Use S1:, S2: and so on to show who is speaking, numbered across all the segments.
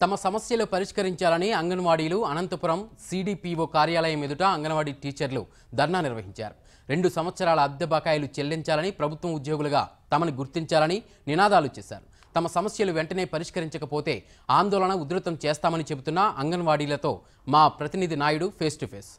S1: తమ సమస్యలు పరిష్కరించాలని అంగన్వాడీలు అనంతపురం సిడిపిఓ కార్యాలయం ఎదుట అంగన్వాడీ టీచర్లు ధర్నా నిర్వహించారు రెండు సంవత్సరాల అద్దె బకాయిలు చెల్లించాలని ప్రభుత్వం ఉద్యోగులుగా తమను గుర్తించాలని నినాదాలు చేశారు తమ సమస్యలు వెంటనే పరిష్కరించకపోతే ఆందోళన ఉధృతం చేస్తామని చెబుతున్న అంగన్వాడీలతో మా ప్రతినిధి Naidu face to face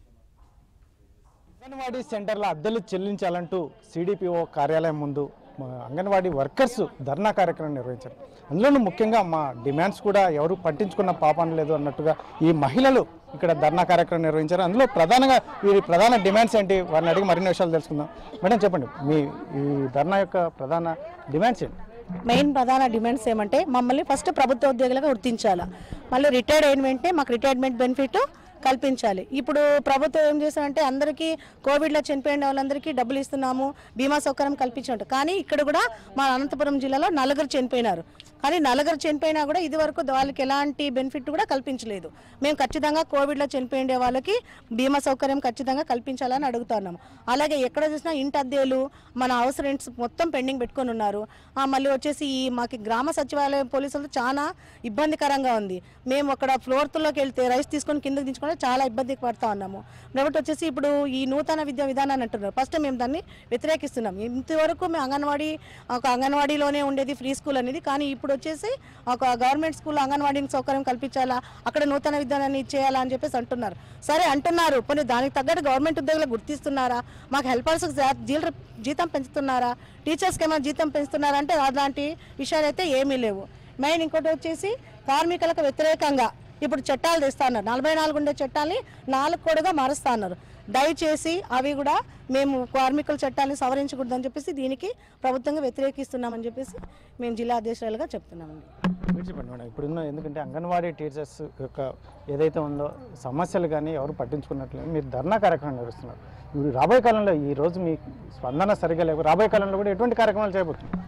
S2: anganwadi సెంటర్ల అద్దెలు చెల్లించాలంటూ సిడిపిఓ కార్యాలయం ముందు మా అంగన్వాడీ వర్కర్స్ ధర్నా కార్యక్రమం నిర్వహించారు అందులోనూ ముఖ్యంగా మా డిమాండ్స్ కూడా ఎవరు పట్టించుకున్న పాపం లేదు అన్నట్టుగా ఈ మహిళలు ఇక్కడ ధర్నా కార్యక్రమం నిర్వహించారు అందులో ప్రధానంగా వీరి ప్రధాన డిమాండ్స్ ఏంటి వారిని అడిగి మరిన్ని విషయాలు తెలుసుకుందాం మేడం చెప్పండి మీ ఈ ధర్నా యొక్క ప్రధాన డిమాండ్స్ ఏంటి
S3: మెయిన్ ప్రధాన డిమాండ్స్ ఏమంటే మమ్మల్ని ఫస్ట్ ప్రభుత్వ ఉద్యోగులుగా గుర్తించాలి మళ్ళీ రిటైర్డ్ అయిన వెంటనే మాకు రిటైర్మెంట్ బెనిఫిట్ కల్పించాలి ఇప్పుడు ప్రభుత్వం ఏం చేశారంటే అందరికీ కోవిడ్లో చనిపోయిన వాళ్ళందరికీ డబ్బులు ఇస్తున్నాము బీమా సౌకర్యం కల్పించారు కానీ ఇక్కడ కూడా మా అనంతపురం జిల్లాలో నలుగురు చనిపోయినారు కానీ నలుగురు చనిపోయినా కూడా ఇది వరకు వాళ్ళకి ఎలాంటి బెనిఫిట్ కూడా కల్పించలేదు మేము ఖచ్చితంగా కోవిడ్లో చనిపోయిన వాళ్ళకి బీమా సౌకర్యం ఖచ్చితంగా కల్పించాలని అడుగుతున్నాము అలాగే ఎక్కడ చూసినా ఇంటి అద్దెలు మన హౌస్ రెంట్స్ మొత్తం పెండింగ్ పెట్టుకొని ఉన్నారు ఆ, మళ్ళీ వచ్చేసి ఈ మాకు గ్రామ సచివాలయం పోలీసులు చాలా ఇబ్బందికరంగా ఉంది మేము అక్కడ ఫ్లోర్లోకి వెళ్తే రైస్ తీసుకొని కిందకి దించుకుంటే చాలా ఇబ్బంది పడుతూ ఉన్నాము కాబట్టి వచ్చేసి ఇప్పుడు ఈ నూతన విద్యా విధానాన్ని అంటున్నారు ఫస్ట్ మేము దాన్ని వ్యతిరేకిస్తున్నాం ఇంతవరకు మేము అంగన్వాడీ ఒక అంగన్వాడీలోనే ఉండేది ఫ్రీ స్కూల్ అనేది కానీ ఇప్పుడు వచ్చేసి ఒక గవర్నమెంట్ స్కూల్ అంగన్వాడీకి సౌకర్యం కల్పించాలా అక్కడ నూతన విధానాన్ని ఇచ్చేయాలా అని చెప్పేసి అంటున్నారు సరే అంటున్నారు పోనీ దానికి తగ్గట్టు గవర్నమెంట్ ఉద్యోగులు గుర్తిస్తున్నారా మాకు హెల్పర్స్ జీతం పెంచుతున్నారా టీచర్స్కి ఏమైనా జీతం పెంచుతున్నారా అంటే అలాంటి విషయాలు అయితే ఏమీ లేవు మెయిన్ ఇంకోటి వచ్చేసి కార్మికులకు వ్యతిరేకంగా ఇప్పుడు చట్టాలు తెస్తున్నారు నలభై నాలుగు ఉండే చట్టాలని నాలుగు కోడుగా మారుస్తా ఉన్నారు దయచేసి అవి కూడా మేము కార్మికుల చట్టాన్ని సవరించకూడదని చెప్పేసి దీనికి ప్రభుత్వంగా వ్యతిరేకిస్తున్నామని చెప్పేసి మేము జిల్లా అధ్యక్షురాలుగా చెప్తున్నామండి
S2: మీరు చెప్పండి మేడం ఇప్పుడున్న ఎందుకంటే అంగన్వాడీ టీచర్స్ యొక్క ఏదైతే ఉందో సమస్యలు కానీ ఎవరు పట్టించుకున్నట్లేదు మీరు ధర్నా కార్యక్రమం నిర్వహిస్తున్నారు ఇప్పుడు రాబోయే కాలంలో ఈ రోజు మీ స్పందన సరిగా లేవు రాబోయే కాలంలో కూడా ఎటువంటి కార్యక్రమాలు చేయబోతున్నారు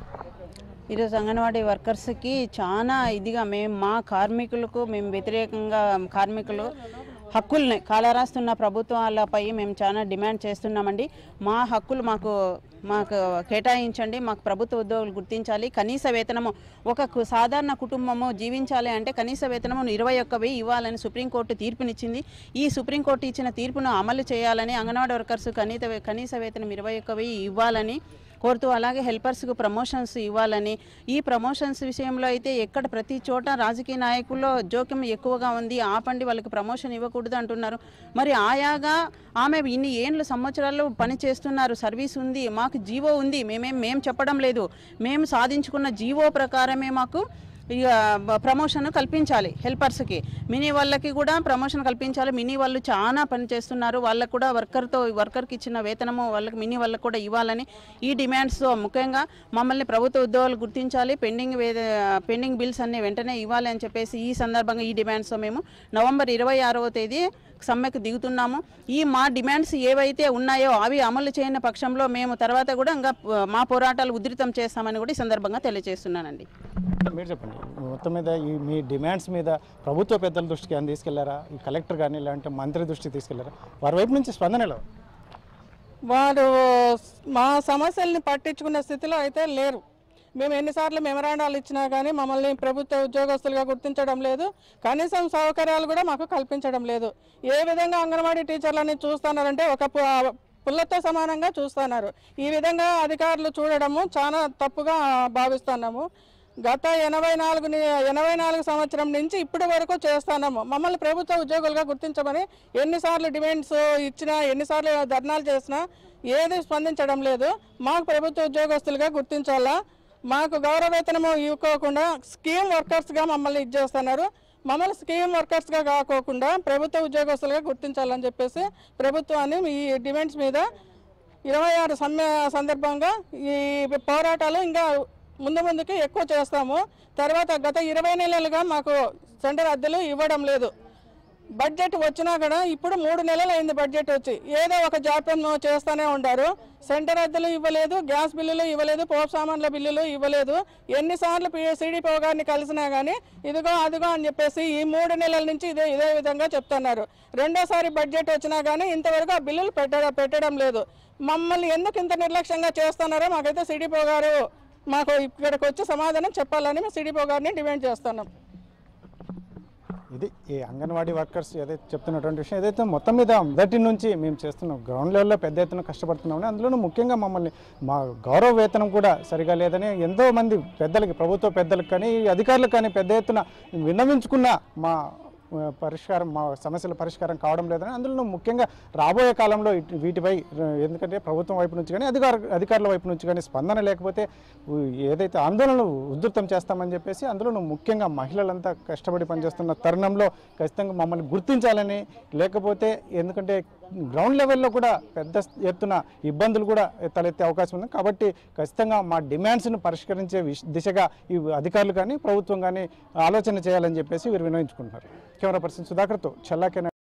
S4: ఈరోజు అంగన్వాడీ వర్కర్స్కి చాలా ఇదిగా మేము మా కార్మికులకు మేము వ్యతిరేకంగా కార్మికులు హక్కుల్ని కాలరాస్తున్న ప్రభుత్వాలపై మేము చాలా డిమాండ్ చేస్తున్నామండి మా హక్కులు మాకు మాకు కేటాయించండి మాకు ప్రభుత్వ ఉద్యోగులు గుర్తించాలి కనీస వేతనము ఒక కు- సాధారణ కుటుంబము జీవించాలి అంటే కనీస వేతనము ఇరవై ఒక్క వెయ్యి ఇవ్వాలని సుప్రీంకోర్టు తీర్పునిచ్చింది ఈ సుప్రీంకోర్టు ఇచ్చిన తీర్పును అమలు చేయాలని అంగన్వాడీ వర్కర్స్ కనీత వే- కనీస వేతనం ఇరవై ఒక్క వెయ్యి ఇవ్వాలని కోరుతూ అలాగే హెల్పర్స్కు ప్రమోషన్స్ ఇవ్వాలని ఈ ప్రమోషన్స్ విషయంలో అయితే ఎక్కడ ప్రతి చోట రాజకీయ నాయకుల్లో జోక్యం ఎక్కువగా ఉంది ఆపండి వాళ్ళకి ప్రమోషన్ ఇవ్వకూడదు అంటున్నారు మరి ఆయాగా ఆమె ఇన్ని ఏండ్ల సంవత్సరాలు పని చేస్తున్నారు సర్వీస్ ఉంది మాకు జీవో ఉంది మేమేం మేము చెప్పడం లేదు మేము సాధించుకున్న జీవో ప్రకారమే మాకు ఇక ప్రమోషన్ కల్పించాలి హెల్పర్స్కి మినీ వాళ్ళకి కూడా ప్రమోషన్ కల్పించాలి మినీ వాళ్ళు చాలా పని చేస్తున్నారు వాళ్ళకు కూడా వర్కర్తో వర్కర్కి ఇచ్చిన వేతనము వాళ్ళకి మినీ వాళ్ళకి కూడా ఇవ్వాలని ఈ డిమాండ్స్తో ముఖ్యంగా మమ్మల్ని ప్రభుత్వ ఉద్యోగులు గుర్తించాలి పెండింగ్ వే పెండింగ్ బిల్స్ అన్ని వెంటనే ఇవ్వాలి అని చెప్పేసి ఈ సందర్భంగా ఈ డిమాండ్స్తో మేము నవంబర్ ఇరవై ఆరవ తేదీ సమ్మెకు దిగుతున్నాము ఈ మా డిమాండ్స్ ఏవైతే ఉన్నాయో అవి అమలు చేయని పక్షంలో మేము తర్వాత కూడా ఇంకా మా పోరాటాలు ఉధృతం చేస్తామని కూడా ఈ సందర్భంగా తెలియజేస్తున్నానండి
S2: మీరు చెప్పండి మొత్తం మీద ఈ మీ డిమాండ్స్ మీద ప్రభుత్వ పెద్దల దృష్టికి అని తీసుకెళ్లారా ఈ కలెక్టర్ కానీ లేదంటే మంత్రి దృష్టికి తీసుకెళ్లారా వారి వైపు నుంచి స్పందన ఎలా ఉంది?
S5: వారు మా సమస్యల్ని పట్టించుకునే స్థితిలో అయితే లేరు మేము ఎన్నిసార్లు మెమరాండాలు ఇచ్చినా కానీ మమ్మల్ని ప్రభుత్వ ఉద్యోగస్తులుగా గుర్తించడం లేదు కనీసం సౌకర్యాలు కూడా మాకు కల్పించడం లేదు ఏ విధంగా అంగన్వాడీ టీచర్లని చూస్తున్నారంటే ఒక పు- పుల్లతో సమానంగా చూస్తున్నారు ఈ విధంగా అధికారులు చూడడము చాలా తప్పుగా భావిస్తున్నాము గత ఎనభై నాలుగు ని- ఎనభై నాలుగు సంవత్సరం నుంచి ఇప్పటి వరకు చేస్తున్నాము మమ్మల్ని ప్రభుత్వ ఉద్యోగులుగా గుర్తించమని ఎన్నిసార్లు డిమాండ్స్ ఇచ్చినా ఎన్నిసార్లు ధర్నాలు చేసినా ఏది స్పందించడం లేదు మాకు ప్రభుత్వ ఉద్యోగస్తులుగా గుర్తించాలా మాకు గౌరవ వేతనము ఇవ్వకోకుండా స్కీమ్ వర్కర్స్గా మమ్మల్ని ఇచ్చేస్తున్నారు మమ్మల్ని స్కీమ్ వర్కర్స్గా కాకోకుండా ప్రభుత్వ ఉద్యోగస్తులుగా గుర్తించాలని చెప్పేసి ప్రభుత్వాన్ని ఈ డిమాండ్స్ మీద ఇరవై ఆరు సమ్మె సందర్భంగా ఈ పోరాటాలు ఇంకా ముందు ముందుకు ఎక్కువ చేస్తాము తర్వాత గత ఇరవై నెలలుగా మాకు సెంటర్ అద్దెలు ఇవ్వడం లేదు బడ్జెట్ వచ్చినా కూడా ఇప్పుడు మూడు నెలలు అయింది బడ్జెట్ వచ్చి ఏదో ఒక జాప్యం చేస్తూనే ఉంటారు సెంటర్ అద్దెలు ఇవ్వలేదు గ్యాస్ బిల్లులు ఇవ్వలేదు పోపు సామాన్ల బిల్లులు ఇవ్వలేదు ఎన్నిసార్లు సిడిపో గారిని కలిసినా కానీ ఇదిగో అదిగో అని చెప్పేసి ఈ మూడు నెలల నుంచి ఇదే ఇదే విధంగా చెప్తున్నారు రెండోసారి బడ్జెట్ వచ్చినా కానీ ఇంతవరకు ఆ బిల్లులు పెట్టడం పెట్టడం లేదు మమ్మల్ని ఎందుకు ఇంత నిర్లక్ష్యంగా చేస్తున్నారో మాకైతే సిడిపో గారు మాకు ఇక్కడికి వచ్చి సమాధానం చెప్పాలని మేము సిడిపో గారిని డిమాండ్ చేస్తున్నాం
S2: ఇది ఈ అంగన్వాడీ వర్కర్స్ ఏదైతే చెప్తున్నటువంటి విషయం ఏదైతే మొత్తం మీద మొదటి నుంచి మేము చేస్తున్నాం గ్రౌండ్ లెవెల్లో పెద్ద ఎత్తున కష్టపడుతున్నామని అందులోనూ ముఖ్యంగా మమ్మల్ని మా గౌరవ వేతనం కూడా సరిగా లేదని ఎంతో మంది పెద్దలకి ప్రభుత్వ పెద్దలకు కానీ అధికారులకు కానీ పెద్ద ఎత్తున విన్నవించుకున్న మా ఆ, పరిష్కారం మా సమస్యల పరిష్కారం కావడం లేదని అందులో ముఖ్యంగా రాబోయే కాలంలో ఇటు- వీటిపై ఆ, ఎందుకంటే ప్రభుత్వం వైపు నుంచి కానీ అధికార అధికారుల వైపు నుంచి కానీ స్పందన లేకపోతే ఉ, ఏదైతే ఆందోళనలు ఉధృతం చేస్తామని చెప్పేసి అందులో ముఖ్యంగా మహిళలంతా కష్టపడి పనిచేస్తున్న తరుణంలో ఖచ్చితంగా మమ్మల్ని గుర్తించాలని లేకపోతే ఎందుకంటే గ్రౌండ్ లెవెల్లో కూడా పెద్ద ఎత్తున ఇబ్బందులు కూడా తలెత్తే అవకాశం ఉంది కాబట్టి ఖచ్చితంగా మా డిమాండ్స్ను పరిష్కరించే విష దిశగా ఈ అధికారులు కానీ ప్రభుత్వం కానీ ఆలోచన చేయాలని చెప్పేసి వీరు వినవించుకుంటున్నారు కెమెరా పర్సన్ సుధాకర్తో చల్లాకెన